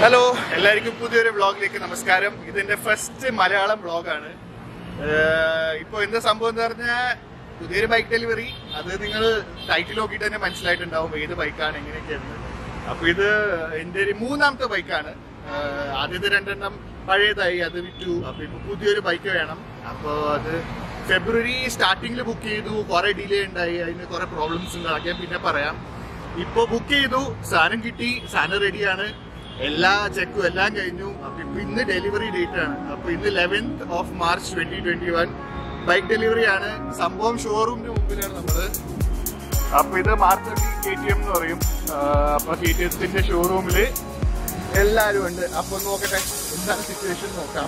Hello എല്ലാവർക്കും പുതിയൊരു വ്ളോഗിലേക്ക് നമസ്കാരം ഇതിന്റെ ഫസ്റ്റ് മലയാളം വ്ളോഗാണ് ഇപ്പൊ എന്താ സംഭവം എന്ന് പറഞ്ഞാൽ പുതിയൊരു ബൈക്ക് ഡെലിവറി അത് നിങ്ങൾ ടൈറ്റിൽ നോക്കിയിട്ട് തന്നെ മനസ്സിലായിട്ടുണ്ടാവും ഏത് ബൈക്കാണ് എങ്ങനെയൊക്കെയാണ് അപ്പൊ ഇത് എന്റെ ഒരു മൂന്നാമത്തെ ബൈക്കാണ് ആദ്യത്തെ രണ്ടെണ്ണം പഴയതായി അത് വിറ്റു അപ്പൊ ഇപ്പൊ പുതിയൊരു ബൈക്ക് വേണം അപ്പൊ അത് ഫെബ്രുവരി സ്റ്റാർട്ടിങ്ങിൽ ബുക്ക് ചെയ്തു കുറെ ഡിലേ ഉണ്ടായി അതിന് കുറെ പ്രോബ്ലംസ് ഉണ്ട് അതൊക്കെ ഞാൻ പിന്നെ പറയാം ഇപ്പൊ ബുക്ക് ചെയ്തു സാധനം കിട്ടി സാധനം റെഡിയാണ് എല്ലാ ചെക്കും എല്ലാം കഴിഞ്ഞു അപ്പൊ ഇപ്പൊ ഇന്ന് ഡെലിവറി ഡേറ്റ് ആണ് അപ്പൊ ഇന്ന് eleventh of March twenty twenty one bike delivery ആണ് സംഭവം ഷോറൂമിന് മുമ്പിലാണ് നമ്മള് അപ്പൊ ഇത് മാർക്കറ്റി കെ ടി എം എന്ന് പറയും ആ, അപ്പൊ കെ ടി എത്തിന്റെ ഷോറൂമില് എല്ലാരും ഉണ്ട് അപ്പൊ നോക്കട്ടെ എന്താണ് സിറ്റുവേഷൻ നോക്കാം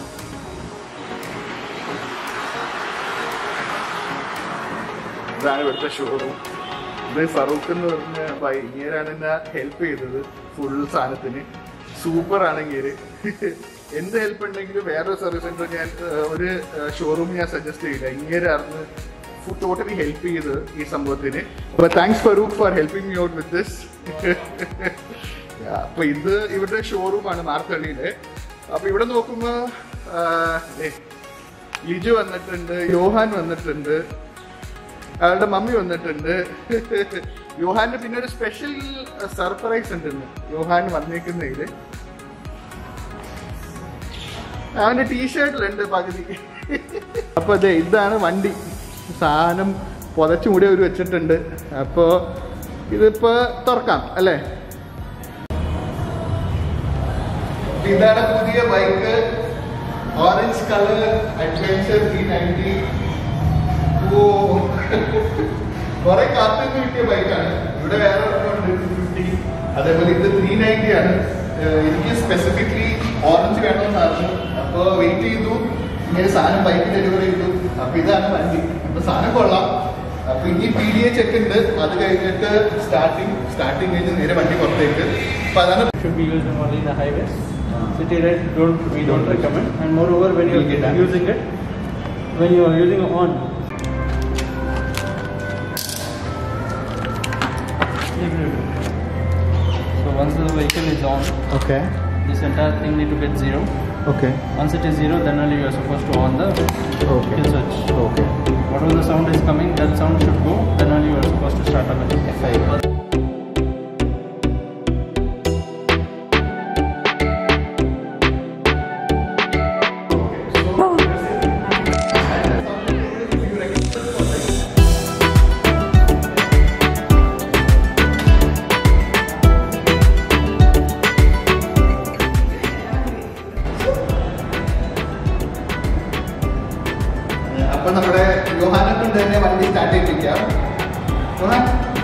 ഇതാണ് ഇവിടുത്തെ ഷോറൂം ഇത് ഫറൂഖ് എന്ന് പറഞ്ഞ ഇങ്ങനെയാണ് എന്നെ ഹെൽപ്പ് ചെയ്തത് ഫുൾ സാധനത്തിന് സൂപ്പർ ആണെങ്കിൽ എന്ത് ഹെൽപ്പ് ഉണ്ടെങ്കിലും വേറൊരു സർവീസ് സെന്റർ ഞാൻ ഏഹ്, ഒരു ഷോറൂം ഞാൻ സജസ്റ്റ് ചെയ്യില്ല ഇങ്ങനെയായിരുന്നു ടോട്ടലി ഹെൽപ്പ് ചെയ്തത് ഈ സംഭവത്തിന് അപ്പൊ thanks Farooq for helping me out with this അപ്പൊ ഇത് ഇവരുടെ ഷോറൂമാണ് മാർത്തള്ളിയില് അപ്പൊ ഇവിടെ നോക്കുമ്പോ ആഹ്, ദേ, ലിജു വന്നിട്ടുണ്ട് യോഹാൻ വന്നിട്ടുണ്ട് അയാളുടെ മമ്മി വന്നിട്ടുണ്ട് യോഹാന്റെ പിന്നെ ഒരു സ്പെഷ്യൽ സർപ്രൈസ് ഉണ്ട് ഇന്ന് യോഹാൻ വന്നേക്കുന്നതില് അവന്റെ ടീഷർട്ടിലുണ്ട് പകുതി അപ്പൊ അതെ ഇതാണ് വണ്ടി സാധനം പുതച്ചു മൂടി അവർ വെച്ചിട്ടുണ്ട് അപ്പോ ഇതിപ്പോ തുറക്കാം അല്ലേ ഇതാണ് പുതിയ bike orange colour adventure three ninety ഓ കുറെ കാത്തുനിന്ന് കിട്ടിയ ബൈക്കാണ് ഇവിടെ വേറെ ഫിഫ്റ്റി അതേപോലെ ഇത് ത്രീ നയൻറ്റി ആണ് ഏഹ് എനിക്ക് സ്പെസിഫിക്കലി ഓറഞ്ച് വേണമെന്നായിരുന്നു അപ്പൊ വെയിറ്റ് ചെയ്തു ഇങ്ങനെ സാധനം ബൈക്ക് ഡെലിവറി ചെയ്തു അപ്പൊ ഇതാണ് വണ്ടി അപ്പൊ സാധനം കൊള്ളാം അപ്പൊ ഇനി പി ഡി എ ചെക്ക് ഉണ്ട് അത് കഴിഞ്ഞിട്ട് സ്റ്റാർട്ടിങ് സ്റ്റാർട്ടിങ് കഴിഞ്ഞ് നേരെ വണ്ടി പുറത്തേക്ക് അപ്പൊ അതാണ് should be used only in the highways. City ride don't we don't recommend. And moreover, when you Will get are damaged. using it, when you are using it on. So once the vehicle is on, okay this entire thing need to get zero. Okay Once it is zero, then only you are supposed to on the okay kill switch. Okay Whatever the sound is coming, that sound should go. Then only you are supposed to start up it. അപ്പൊ നമ്മുടെ യോഹാനെ കൊണ്ട് തന്നെ വണ്ടി start ചെയ്യിപ്പിക്കാം Yohan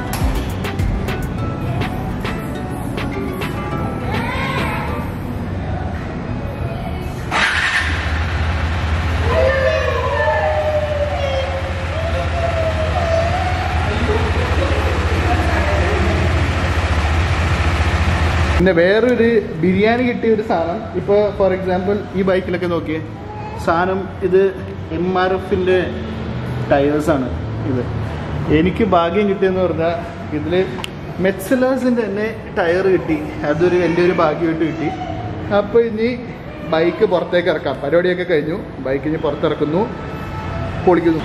പിന്നെ വേറൊരു ബിരിയാണി കിട്ടിയ ഒരു സാധനം ഇപ്പോൾ ഫോർ എക്സാമ്പിൾ ഈ ബൈക്കിലൊക്കെ നോക്കിയേ സാധനം ഇത് എം ആർ എഫിൻ്റെ ടയേഴ്സാണ് ഇത് എനിക്ക് ഭാഗ്യം കിട്ടിയെന്ന് പറഞ്ഞാൽ ഇതിൽ മെറ്റ്സലേഴ്സിൻ്റെ തന്നെ ടയർ കിട്ടി അതൊരു എൻ്റെ ഒരു ഭാഗ്യമായിട്ട് കിട്ടി അപ്പോൾ ഇനി ബൈക്ക് പുറത്തേക്ക് ഇറക്കാം പരിപാടിയൊക്കെ കഴിഞ്ഞു ബൈക്ക് ഇനി പുറത്തിറക്കുന്നു പൊളിക്കുന്നു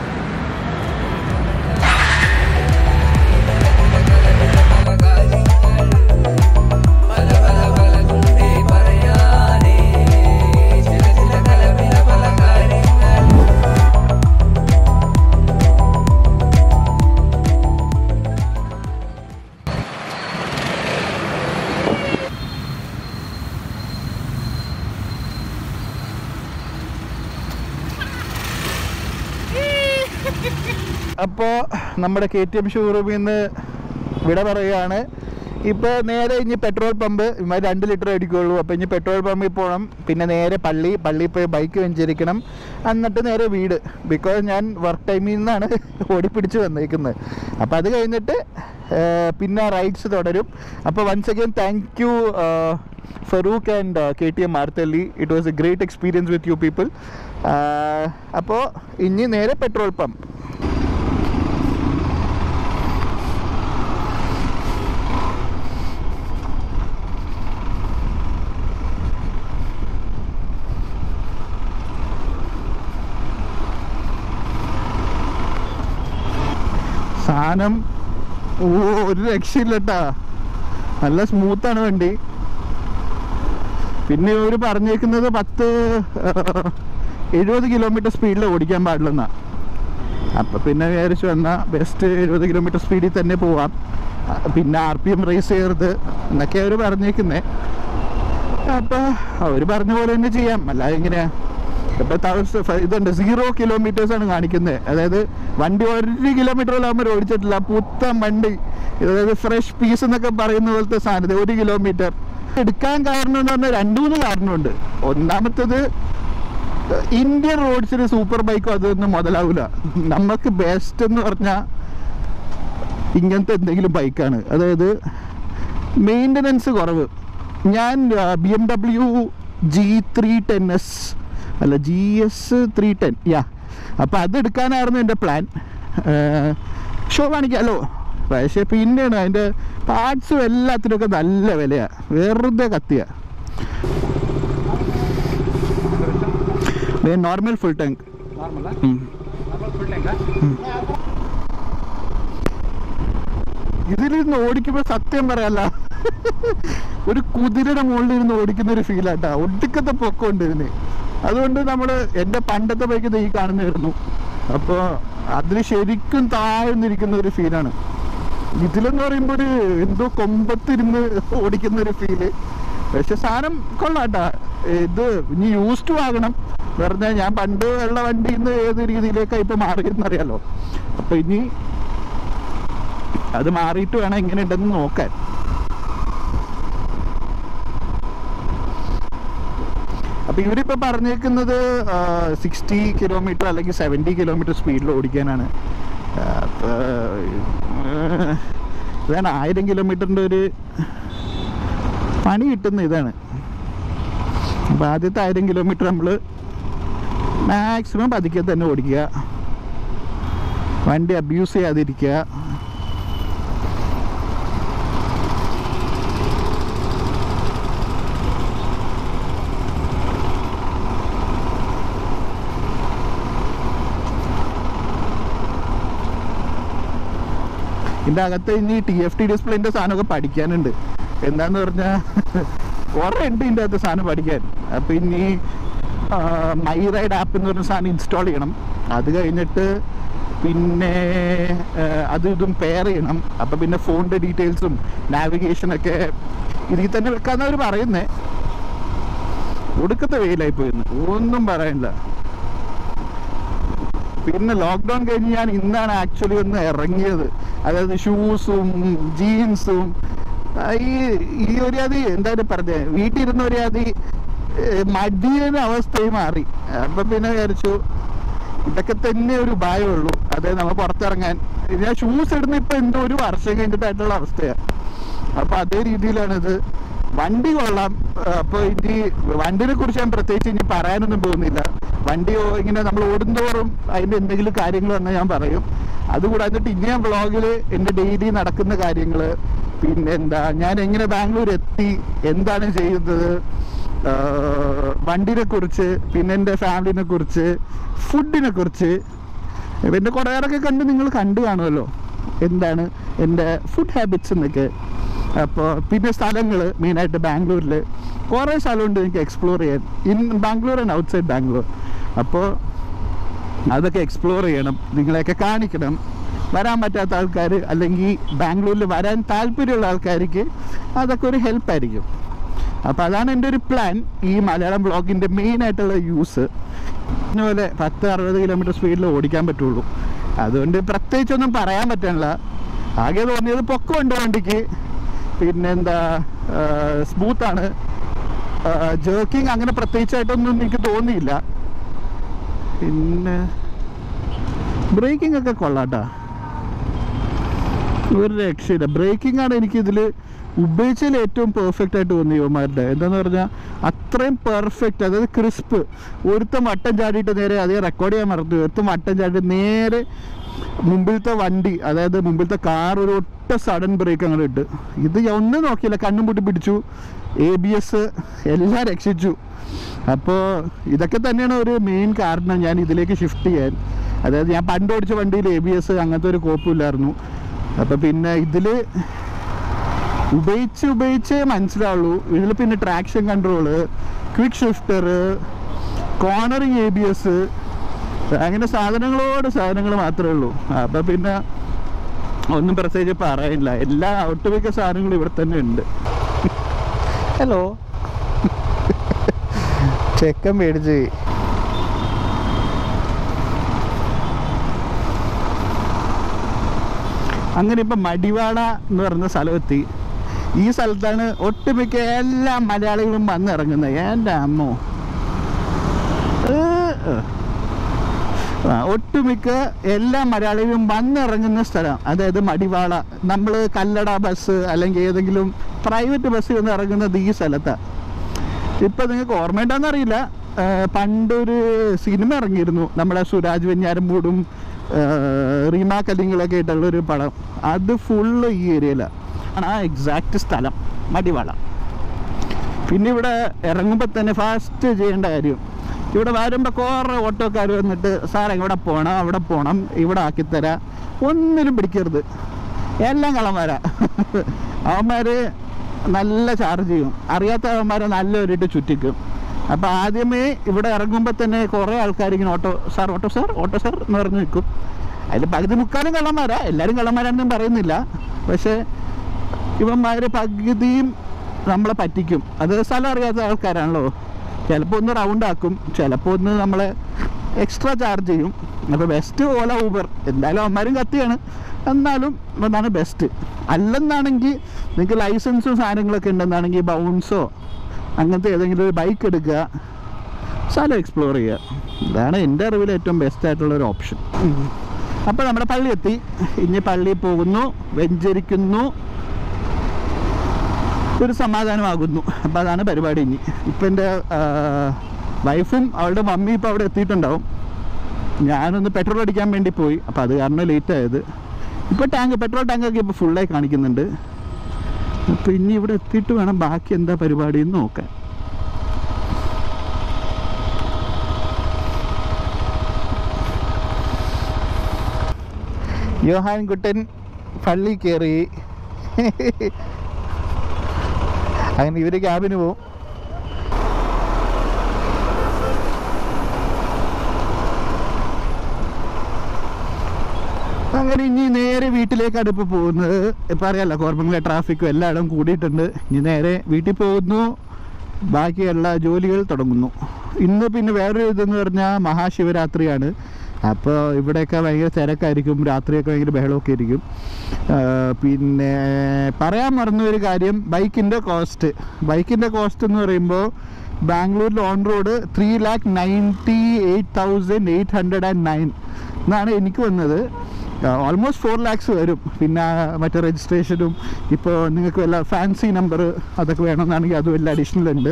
അപ്പോൾ നമ്മുടെ കെ ടി എം ഷോറൂമിൽ നിന്ന് വിട പറയുകയാണ് ഇപ്പോൾ നേരെ ഇനി പെട്രോൾ പമ്പ് ഇമാര് രണ്ട് ലിറ്റർ അടിക്കുള്ളൂ അപ്പോൾ ഇനി പെട്രോൾ പമ്പിൽ പോകണം പിന്നെ നേരെ പള്ളി പള്ളിയിൽ പോയി ബൈക്ക് വെഞ്ചരിക്കണം എന്നിട്ട് നേരെ വീട് ബിക്കോസ് ഞാൻ വർക്ക് ടൈമിൽ നിന്നാണ് ഓടിപ്പിടിച്ച് വന്നേക്കുന്നത് അപ്പോൾ അത് കഴിഞ്ഞിട്ട് ഏർ, പിന്നെ റൈഡ്സ് തുടരും അപ്പോൾ once again thank you Farooq and K T M Marathahalli it was a great experience with you people അപ്പോൾ ഇനി നേരെ പെട്രോൾ പമ്പ് സാധനം ഓ ഒരു രക്ഷയില്ലട്ടാ നല്ല സ്മൂത്താണ് വണ്ടി പിന്നെ ഇവർ പറഞ്ഞേക്കുന്നത് പത്ത് എഴുപത് കിലോമീറ്റർ സ്പീഡിൽ ഓടിക്കാൻ പാടില്ലെന്നാ അപ്പൊ പിന്നെ വിചാരിച്ചു എന്നാ ബെസ്റ്റ് എഴുപത് കിലോമീറ്റർ സ്പീഡിൽ തന്നെ പോവാം ആ, പിന്നെ ആർ പി എം റേസ് ചെയ്യരുത് എന്നൊക്കെ അവർ പറഞ്ഞേക്കുന്നേ അപ്പൊ അവർ പറഞ്ഞ പോലെ തന്നെ ചെയ്യാം അല്ലാതെ എങ്ങനെയാ ഇപ്പൊ തൗസ- ഫ- ഇതുണ്ട് സീറോ കിലോമീറ്റേഴ്സ് ആണ് കാണിക്കുന്നത് അതായത് വണ്ടി ഒരു കിലോമീറ്റർ ആകുമ്പോൾ ഓടിച്ചിട്ടില്ല പുത്തൻ വണ്ടി അതായത് ഫ്രഷ് പീസ് എന്നൊക്കെ പറയുന്ന പോലത്തെ സാധനം ഒരു കിലോമീറ്റർ എടുക്കാൻ കാരണം എന്ന് പറഞ്ഞാൽ രണ്ടു മൂന്ന് കാരണമുണ്ട് ഒന്നാമത്തത് ഇന്ത്യൻ റോഡ്സിന് സൂപ്പർ ബൈക്കോ അതൊന്നും മുതലാവില്ല നമുക്ക് ബെസ്റ്റ് എന്ന് പറഞ്ഞാൽ ഇങ്ങനത്തെ എന്തെങ്കിലും ബൈക്കാണ് അതായത് മെയിൻ്റനൻസ് കുറവ് ഞാൻ B M W G three ten S അല്ല G S three ten yeah അപ്പോൾ അത് എടുക്കാനായിരുന്നു എൻ്റെ പ്ലാൻ ഷോ കാണിക്കാമല്ലോ പക്ഷേ പിന്നെയാണ് അതിൻ്റെ പാർട്സും എല്ലാത്തിനൊക്കെ നല്ല വിലയാണ് വെറുതെ കത്തിയ normal full tank Normal, huh? Normal full tank, huh? ഇതിലിരുന്ന് ഓടിക്കുമ്പോൾ സത്യം പറയല്ല ഒരു കുതിരയുടെ മുകളിൽ ഇരുന്ന് ഓടിക്കുന്ന ഒരു ഫീലാട്ടാ ഒടുക്കത്തെ പൊക്കമുണ്ട് ഇതിന് അതുകൊണ്ട് നമ്മൾ എൻ്റെ പണ്ടത്തെ ബൈക്ക് ഈ കാണുന്നതായിരുന്നു അപ്പോൾ അതിന് ശരിക്കും താഴ്ന്നിരിക്കുന്ന ഒരു ഫീലാണ് ഇതിലെന്ന് പറയുമ്പോൾ ഒരു എന്തോ കൊമ്പത്തിരുന്ന് ഓടിക്കുന്ന ഒരു ഫീല് പക്ഷെ സാധനം കൊള്ളാട്ടാ ഇത് ഇനി യൂസ് ടു ആകണം വെറുതെ ഞാൻ പണ്ട് ഉള്ള വണ്ടിയിൽ നിന്ന് ഏത് രീതിയിലേക്കാണ് ഇപ്പൊ മാറിയെന്നറിയാലോ അപ്പൊ ഇനി അത് മാറിയിട്ട് വേണം എങ്ങനെ ഉണ്ടെന്ന് നോക്കാൻ അപ്പൊ ഇവരിപ്പോ പറഞ്ഞേക്കുന്നത് സിക്സ്റ്റി കിലോമീറ്റർ അല്ലെങ്കിൽ സെവൻറ്റി കിലോമീറ്റർ സ്പീഡിൽ ഓടിക്കാനാണ് ആ, അപ്പൊ ഏഹ്, ഇതാണ് ആയിരം കിലോമീറ്ററിന്റെ ഒരു പണി കിട്ടുന്ന ഇതാണ് അപ്പൊ ആദ്യത്തെ ആയിരം കിലോമീറ്റർ നമ്മൾ മാക്സിമം പതുക്കെ തന്നെ ഓടിക്കുക വണ്ടി അബ്യൂസ് ചെയ്യാതിരിക്കുക ഇതിന്റെ അകത്ത് ഇനി ടി എഫ് ടി ഡിസ്പ്ലേന്റെ സാധനമൊക്കെ പഠിക്കാനുണ്ട് എന്താന്ന് പറഞ്ഞാൽ കുറെ ഉണ്ട് ഇതിന്റെ അകത്ത് സാധനം പഠിക്കാൻ അപ്പൊ ഇനി മൈ റൈഡ് ആപ്പ് എന്ന് പറഞ്ഞ സാധനം ഇൻസ്റ്റാൾ ചെയ്യണം അത് കഴിഞ്ഞിട്ട് പിന്നെ ആ, അതും ഇതും പെയർ ചെയ്യണം അപ്പൊ പിന്നെ ഫോണിന്റെ ഡീറ്റെയിൽസും നാവിഗേഷനൊക്കെ ഇതിൽ തന്നെ വെക്കാന്ന് അവർ പറയുന്നേ ഒടുക്കത്തെ വെയിലായി പോയിരുന്നു ഒന്നും പറയാനില്ല പിന്നെ ലോക്ക്ഡൗൺ കഴിഞ്ഞ് ഞാൻ ഇന്നാണ് ആക്ച്വലി ഒന്ന് ഇറങ്ങിയത് അതായത് ഷൂസും ജീൻസും ഈ ഈ ഒരു അതി എന്തായാലും പറഞ്ഞേ വീട്ടിൽ ഇരുന്ന ഒരു അതി മടിയന അവസ്ഥയും മാറി അപ്പൊ പിന്നെ വിചാരിച്ചു ഇതൊക്കെ തന്നെ ഒരു ഉപായമുള്ളൂ അതായത് നമ്മൾ പുറത്തിറങ്ങാൻ ഞാൻ ഷൂസ് ഇടുന്ന ഇപ്പൊ എന്തോ ഒരു വർഷം കഴിഞ്ഞിട്ടായിട്ടുള്ള അവസ്ഥയാണ് അപ്പൊ അതേ രീതിയിലാണിത് വണ്ടി കൊള്ളാം അപ്പൊ ഇനി വണ്ടിനെ കുറിച്ച് ഞാൻ പ്രത്യേകിച്ച് ഇനി പറയാനൊന്നും പോകുന്നില്ല വണ്ടി ഓ- ഇങ്ങനെ നമ്മൾ ഓടുന്തോറും അതിന്റെ എന്തെങ്കിലും കാര്യങ്ങൾ വന്നാൽ ഞാൻ പറയും അതുകൂടാതെ ഇനി ഞാൻ വ്ളോഗിൽ എൻ്റെ ഡെയിലി നടക്കുന്ന കാര്യങ്ങൾ പിന്നെ എന്താ ഞാൻ എങ്ങനെ ബാംഗ്ലൂർ എത്തി എന്താണ് ചെയ്യുന്നത് വണ്ടിനെ കുറിച്ച് പിന്നെ എൻ്റെ ഫാമിലിനെ കുറിച്ച് ഫുഡിനെ കുറിച്ച് എൻ്റെ കുറേയൊക്കെ കണ്ട് നിങ്ങൾ കണ്ടു കാണുമല്ലോ എന്താണ് എൻ്റെ ഫുഡ് ഹാബിറ്റ്സ് എന്നൊക്കെ അപ്പോൾ പിന്നെ സ്ഥലങ്ങൾ മെയിനായിട്ട് ബാംഗ്ലൂരിൽ കുറേ സ്ഥലമുണ്ട് എനിക്ക് എക്സ്പ്ലോർ ചെയ്യാൻ in Bangalore and outside Bangalore അപ്പോൾ അതൊക്കെ എക്സ്പ്ലോർ ചെയ്യണം നിങ്ങളെയൊക്കെ കാണിക്കണം വരാൻ പറ്റാത്ത ആൾക്കാർ അല്ലെങ്കിൽ ബാംഗ്ലൂരിൽ വരാൻ താല്പര്യമുള്ള ആൾക്കാർക്ക് അതൊക്കെ ഒരു ഹെൽപ്പായിരിക്കും അപ്പോൾ അതാണ് എൻ്റെ ഒരു പ്ലാൻ ഈ മലയാളം ബ്ലോഗിൻ്റെ മെയിൻ ആയിട്ടുള്ള യൂസ് പോലെ പത്ത് അറുപത് കിലോമീറ്റർ സ്പീഡിൽ ഓടിക്കാൻ പറ്റുള്ളൂ അതുകൊണ്ട് പ്രത്യേകിച്ചൊന്നും പറയാൻ പറ്റണില്ല ആകെ തോന്നിയത് പൊക്കമുണ്ട് വണ്ടിക്ക് പിന്നെന്താ സ്മൂത്താണ് ജേർക്കിങ് അങ്ങനെ പ്രത്യേകിച്ചായിട്ടൊന്നും എനിക്ക് തോന്നിയില്ല പിന്നെ ബ്രേക്കിംഗ് ഒക്കെ കൊള്ളാട്ടാ ഒരു രക്ഷയില്ല ബ്രേക്കിംഗ് ആണ് എനിക്ക് ഇതിൽ ഉപയോഗിച്ചതിൽ ഏറ്റവും പെർഫെക്റ്റ് ആയിട്ട് തോന്നി യുവമാരുടെ എന്താന്ന് പറഞ്ഞാൽ അത്രയും പെർഫെക്റ്റ് അതായത് ക്രിസ്പ് ഒരുത്തം വട്ടം ചാടിയിട്ട് നേരെ അതേ റെക്കോർഡ് ചെയ്യാൻ മറന്നു ഒരുത്തം വട്ടം ചാടി നേരെ മുമ്പിലത്തെ വണ്ടി അതായത് മുമ്പിലത്തെ കാർ ഒരു ഒറ്റ സഡൻ ബ്രേക്ക് അങ്ങനെ ഇട്ട് ഇത് ഞാൻ ഒന്നും നോക്കിയില്ല കണ്ണും പൂട്ടി പിടിച്ചു എ ബി എസ് എല്ലാം രക്ഷിച്ചു അപ്പോൾ ഇതൊക്കെ തന്നെയാണ് ഒരു മെയിൻ കാരണം ഞാൻ ഇതിലേക്ക് ഷിഫ്റ്റ് ചെയ്യാൻ അതായത് ഞാൻ പണ്ട് ഓടിച്ച വണ്ടിയിൽ എ ബി എസ് അങ്ങനത്തെ ഒരു കോപ്പുമില്ലായിരുന്നു അപ്പം പിന്നെ ഇതിൽ ഉപയോഗിച്ച് ഉപയോഗിച്ചേ മനസ്സിലാവുള്ളൂ ഇതിൽ പിന്നെ traction control quick shifter cornering A B S അങ്ങനെ സാധനങ്ങളോട് സാധനങ്ങൾ മാത്രമേ ഉള്ളൂ അപ്പം പിന്നെ ഒന്നും പ്രത്യേകിച്ച് പറയാനില്ല എല്ലാ ഒട്ടുമിക്ക സാധനങ്ങളും ഇവിടെ തന്നെ ഉണ്ട് ഹലോ ചെക്കൻ മേടിച്ച് അങ്ങനെ ഇപ്പം മടിവാള എന്ന് പറയുന്ന സ്ഥലമെത്തി ഈ സ്ഥലത്താണ് ഒട്ടുമിക്ക എല്ലാ മലയാളികളും വന്നിറങ്ങുന്നത് എൻ്റെ അമ്മോ ഏ, ഏ. ആ, ഒട്ടുമിക്ക എല്ലാ മലയാളികളും വന്നിറങ്ങുന്ന സ്ഥലം അതായത് മടിവാള നമ്മൾ കല്ലട ബസ് അല്ലെങ്കിൽ ഏതെങ്കിലും പ്രൈവറ്റ് ബസ് വന്ന് ഇറങ്ങുന്നത് ഈ സ്ഥലത്താണ് ഇപ്പം നിങ്ങൾക്ക് ഓർമ്മയുണ്ടോന്ന് അറിയില്ല ആ, പണ്ടൊരു സിനിമ ഇറങ്ങിയിരുന്നു നമ്മുടെ സുരാജ് വെഞ്ഞാരമ്പൂടും ആ, റീമ കല്ലിങ്ങളൊക്കെ ആയിട്ടുള്ള ഒരു പടം അത് ഫുള്ള് ഈ ഏരിയയിലാണ് ആ എക്സാക്റ്റ് സ്ഥലം മടിവാള പിന്നെ ഇവിടെ ഇറങ്ങുമ്പോൾ തന്നെ ഫാസ്റ്റ് ചെയ്യേണ്ട കാര്യം ഇവിടെ വരുമ്പോൾ കുറേ ഓട്ടോക്കാർ വന്നിട്ട് സാർ എവിടെ പോകണം അവിടെ പോകണം ഇവിടെ ആക്കിത്തരാം ഒന്നിനും പിടിക്കരുത് എല്ലാം കള്ളന്മാരാ അവന്മാർ നല്ല ചാർജ് ചെയ്യും അറിയാത്ത അവന്മാരെ നല്ലൊരിട്ട് ചുറ്റിക്കും അപ്പോൾ ആദ്യമേ ഇവിടെ ഇറങ്ങുമ്പോൾ തന്നെ കുറേ ആൾക്കാർ ഇങ്ങനെ auto sir auto sir auto sir എന്ന് പറഞ്ഞ് നിൽക്കും അതിൽ പകുതി മുക്കാലും കള്ളന്മാരാ എല്ലാവരും കള്ളന്മാരാണെന്നും പറയുന്നില്ല പക്ഷേ ഇവന്മാർ പകുതിയും നമ്മളെ പറ്റിക്കും അത് സ്ഥലം അറിയാത്ത ആൾക്കാരാണല്ലോ ചിലപ്പോൾ ഒന്ന് റൗണ്ട് ആക്കും ചിലപ്പോൾ ഒന്ന് നമ്മളെ എക്സ്ട്രാ ചാർജ് ചെയ്യും അപ്പോൾ ബെസ്റ്റ് ഓല ഊബർ എന്തായാലും അവന്മാരും കത്തിയാണ് എന്നാലും അതാണ് ബെസ്റ്റ് അല്ലെന്നാണെങ്കിൽ നിങ്ങൾക്ക് ലൈസൻസും സാധനങ്ങളൊക്കെ ഉണ്ടെന്നാണെങ്കിൽ ബൗൺസോ അങ്ങനത്തെ ഏതെങ്കിലും ഒരു ബൈക്ക് എടുക്കുക സ്ഥലം എക്സ്പ്ലോർ ചെയ്യുക ഇതാണ് എൻ്റെ അറിവിൽ ഏറ്റവും ബെസ്റ്റ് ആയിട്ടുള്ള ഒരു ഓപ്ഷൻ അപ്പോൾ നമ്മുടെ പള്ളി എത്തി ഇനി പള്ളിയിൽ പോകുന്നു വെഞ്ചരിക്കുന്നു ഒരു സമാധാനമാകുന്നു അപ്പോൾ അതാണ് പരിപാടി ഇനി ഇപ്പം എൻ്റെ വൈഫും അവളുടെ മമ്മി ഇപ്പോൾ അവിടെ എത്തിയിട്ടുണ്ടാവും ഞാനൊന്ന് പെട്രോൾ അടിക്കാൻ വേണ്ടി പോയി അപ്പോൾ അത് കാരണം ലേറ്റ് ആയത് ഇപ്പോൾ ടാങ്ക് പെട്രോൾ ടാങ്കൊക്കെ ഇപ്പോൾ ഫുള്ളായി കാണിക്കുന്നുണ്ട് അപ്പോൾ ഇനി ഇവിടെ എത്തിയിട്ട് വേണം ബാക്കി എന്താ പരിപാടി എന്ന് നോക്കാൻ യോഹാൻ കുട്ടൻ പള്ളി കയറി അങ്ങനെ ഇവര് ക്യാബിന് പോവും അങ്ങനെ ഇനി നേരെ വീട്ടിലേക്കാണ് ഇപ്പോൾ പോകുന്നത് ഇപ്പം അറിയാലോ കോർമംഗലെ ട്രാഫിക്കും എല്ലായിടവും കൂടിയിട്ടുണ്ട് ഇനി നേരെ വീട്ടിൽ പോകുന്നു ബാക്കിയുള്ള ജോലികൾ തുടങ്ങുന്നു ഇന്ന് പിന്നെ വേറൊരു ഇതെന്ന് പറഞ്ഞാൽ മഹാശിവരാത്രിയാണ് അപ്പോൾ ഇവിടെയൊക്കെ ഭയങ്കര തിരക്കായിരിക്കും രാത്രിയൊക്കെ ഭയങ്കര ബഹളമൊക്കെ ആയിരിക്കും ആ, പിന്നെ പറയാൻ മറന്ന ഒരു കാര്യം ബൈക്കിൻ്റെ കോസ്റ്റ് ബൈക്കിൻ്റെ കോസ്റ്റ് എന്ന് പറയുമ്പോൾ ബാംഗ്ലൂരിൽ on road three lakh ninety eight thousand eight hundred and nine എന്നാണ് എനിക്ക് വന്നത് ഓൾമോസ്റ്റ് ഫോർ ലാക്സ് വരും പിന്നെ മറ്റേ രജിസ്ട്രേഷനും ഇപ്പോൾ നിങ്ങൾക്ക് വല്ല ഫാൻസി നമ്പർ അതൊക്കെ വേണമെന്നാണെങ്കിൽ അതും എല്ലാം അഡീഷണൽ ഉണ്ട്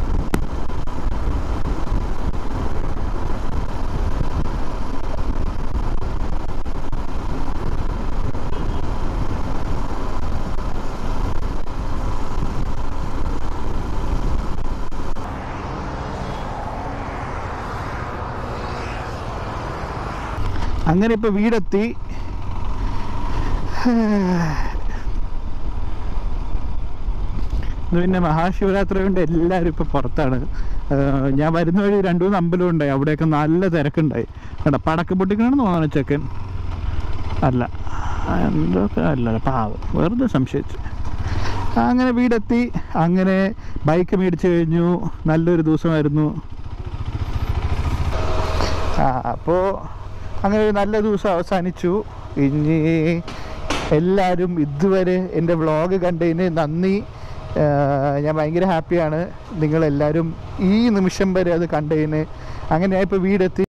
അങ്ങനെ ഇപ്പോൾ വീടെത്തി ഇന്ന് പിന്നെ മഹാശിവരാത്രി കൊണ്ട് എല്ലാവരും ഇപ്പോൾ പുറത്താണ് ആഹ് ഞാൻ വരുന്ന വഴി രണ്ടു മൂന്ന് അമ്പലം ഉണ്ടായി അവിടെയൊക്കെ നല്ല തിരക്കുണ്ടായി കേട്ടോ പടക്ക പൊട്ടിക്കണമെന്ന് തോന്നുന്നു ചെക്കൻ അല്ല എന്തൊക്കെ അല്ല പാവം വെറുതെ സംശയിച്ചു അങ്ങനെ വീടെത്തി അങ്ങനെ ബൈക്ക് മേടിച്ചു കഴിഞ്ഞു നല്ലൊരു ദിവസമായിരുന്നു ആ അപ്പോൾ അങ്ങനെ ഒരു നല്ല ദിവസം അവസാനിച്ചു ഇനി എല്ലാവരും ഇതുവരെ എൻ്റെ വ്ളോഗ് കണ്ടതിന് നന്ദി ആ, ഞാൻ ഭയങ്കര ഹാപ്പിയാണ് നിങ്ങളെല്ലാവരും ഈ നിമിഷം വരെ അത് കണ്ടതിന് അങ്ങനെ ഞാൻ ഇപ്പോൾ വീടെത്തി